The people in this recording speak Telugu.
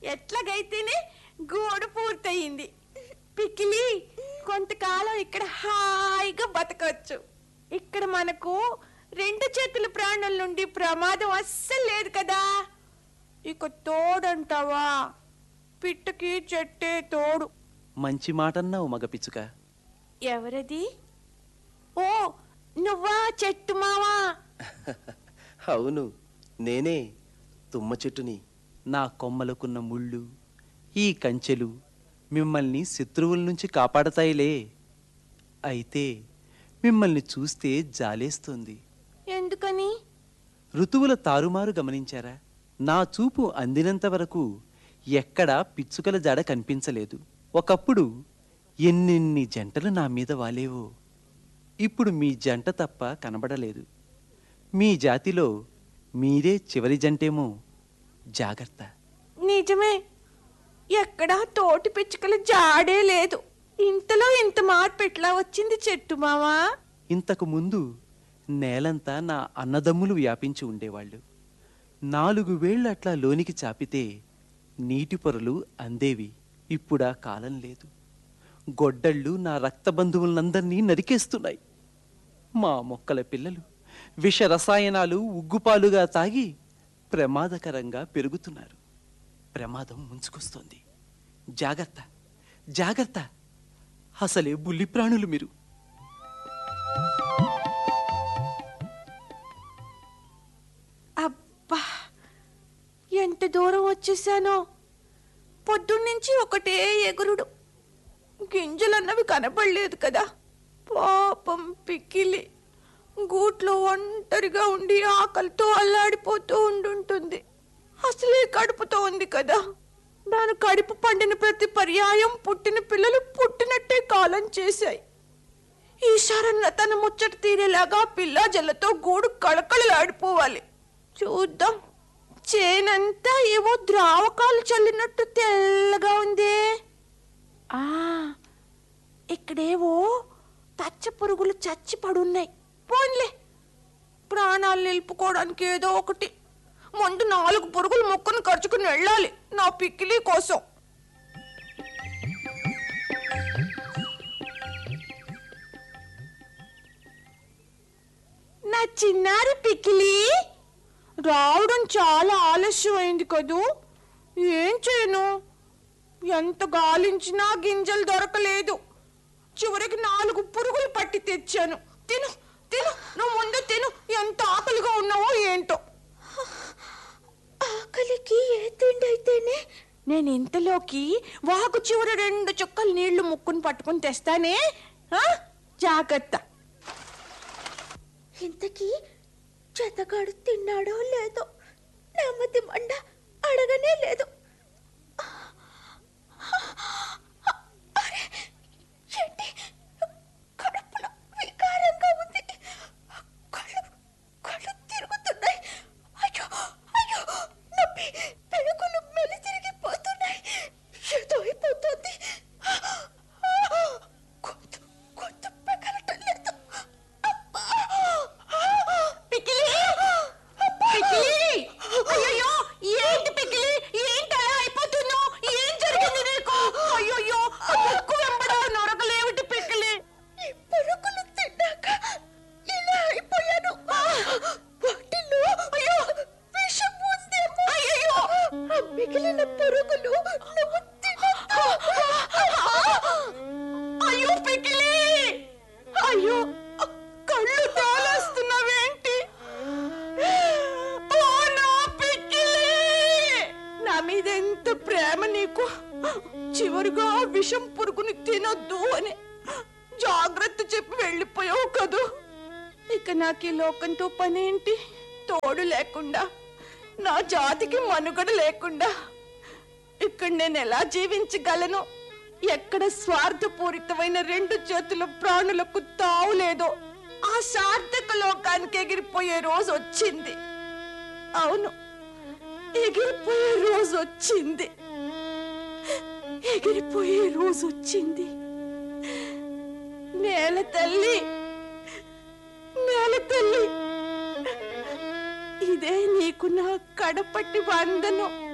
ఎట్లాగైతేనే గోడు పూర్తయింది పికిలి కొంతకాలం ఇక్కడ హాయిగా బతకవచ్చు ఇక్కడ మనకు రెండు చేతుల ప్రాణుల నుండి ప్రమాదం అస్సలు లేదు కదా ఇక తోడంటావా పిట్టకి చెట్టే తోడు మంచి మాటన్నావు మగ పిచ్చుక ఎవరది ఓ నువ్వా చెట్టు మావా అవును నేనే తుమ్మ చెట్టుని నా కొమ్మలకున్న ముళ్ళు ఈ కంచెలు మిమ్మల్ని శత్రువుల నుంచి కాపాడతాయిలే అయితే మిమ్మల్ని చూస్తే జాలేస్తుంది ఎందుకని ఋతువుల తారుమారు గమనించారా నా చూపు అందినంత వరకు ఎక్కడా పిచ్చుకల జాడ కనిపించలేదు ఒకప్పుడు ఎన్నెన్ని జంటలు నా మీద వాలేవో ఇప్పుడు మీ జంట తప్ప కనబడలేదు మీ జాతిలో మీరే చివరి జంటేమో జాగ్రత్త నిజమే ఎక్కడా తోటి పిచ్చుకల జాడే లేదు ఇంతలో ఇంత మార్పు ఎట్లా వచ్చింది చెట్టు మావా ఇంతకు ముందు నేలంతా నా అన్నదమ్ములు వ్యాపించి ఉండేవాళ్ళు నాలుగు వేళ్ళు అట్లా లోనికి చాపితే నీటి పొరలు అందేవి ఇప్పుడా కాలం లేదు గొడ్డళ్ళు నా రక్త బంధువులందరినీ నరికేస్తున్నాయి మా మొక్కల పిల్లలు విష రసాయనాలు ఉగ్గుపాలుగా తాగి ప్రమాదకరంగా పెరుగుతున్నారు ప్రమాదం ముంచుకొస్తోంది జాగ్రత్త జాగ్రత్త అసలే బుల్లి ప్రాణులు మీరు అబ్బా ఎంత దూరం వచ్చేసానో పొద్దున్నుంచి ఒకటే ఎగురుడు గింజలన్నవి కనపడలేదు కదా పాపం పిక్కిలి గూట్లో ఒంటరిగా ఉండి ఆకలితో అల్లాడిపోతూ ఉండుంటుంది అసలే కడుపుతో ఉంది కదా దాని కడుపు పండిన ప్రతి పర్యాయం పుట్టిన పిల్లలు పుట్టినట్టే కాలం చేశాయి ఈశారన్న తన ముచ్చట తీరేలాగా పిల్ల జల్లతో గూడు కళకళలాడిపోవాలి చూద్దాం చేనంతా ఏవో ద్రావకాలు చల్లినట్టు తెల్లగా ఉందే ఆ ఇక్కడేవో పచ్చ పురుగులు చచ్చి పడున్నాయి పోన్లే ప్రాణాలు నిలుపుకోవడానికి ఏదో ఒకటి ముందు నాలుగు పురుగులు మొక్కను ఖర్చుకుని వెళ్ళాలి నా పిక్కిలి కోసం నా చిన్నారి పికిలి రావడం చాలా ఆలస్యమైంది కదూ ఏం చేయను ఎంత గాలించినా గింజలు దొరకలేదు చివరికి నాలుగు పురుగులు పట్టి తెచ్చాను తిను తిను నువ్వు ముందు తిను ఎంత ఆకలిగా ఉన్నావో ఏంటో ఆకలికి ఏ తిండి అయితేనే నేను ఇంతలోకి వాకు చివరి రెండు చుక్కలు నీళ్లు ముక్కుని పట్టుకుని తెస్తానే ఆ? జాగ్రత్త ఇంతకీ చెతగాడు తిన్నాడో లేదో నెమ్మది మండ అడగనే లేదు అరే, ఏంటి? కడుపులో వికారంగా ఉంది కళ్ళు కళ్ళు తిరుగుతున్నాయి అయ్యో అయ్యో నొప్పి పెళుకులు మెలి తిరిగిపోతున్నాయి ఏదో అయిపోతుంది గొంతు గొంతు పెగలటం లేదు అబ్బా పికిలి పికిలి అయ్యో ఏంటి పికిలి ఏంటి అలా అయిపోతున్నావు ఏం జరిగింది నీకు అయ్యో ముక్కు వెంబడా నొరగలేవిటి పికిలి ఈ పురుగులు తిన్నాక ఇలా అయిపోయాను వాటిలో అయ్యో విషం ఉందేమో అయ్యయ్యో! ఆ మిగిలిన పురుగులు నువ్వు తినొద్దు. అయ్యో పికిలి అయ్యో కళ్ళు తేలేస్తున్నావేంటి ఓ నా పికిలి నా మీద ఎంత ప్రేమ నీకు చివరిగా ఆ విషం పురుగుని తినొద్దు అని జాగ్రత్త చెప్పి వెళ్ళిపోయావు కదూ ఇక నాకు ఈ లోకంతో పనేంటి తోడు లేకుండా నా జాతికి మనుగడ లేకుండా ఇక్కడ నేను ఎలా జీవించగలను ఎక్కడ స్వార్థపూరితమైన రెండు చేతుల ప్రాణులకు తావు లేదో ఆ సార్థక లోకానికి ఎగిరిపోయే రోజు వచ్చింది అవును ఎగిరిపోయే రోజు వచ్చింది ఎగిరిపోయే రోజు వచ్చింది నేల తల్లి నేల తల్లి ఇదే నీకు నా కడపట్టి వందనం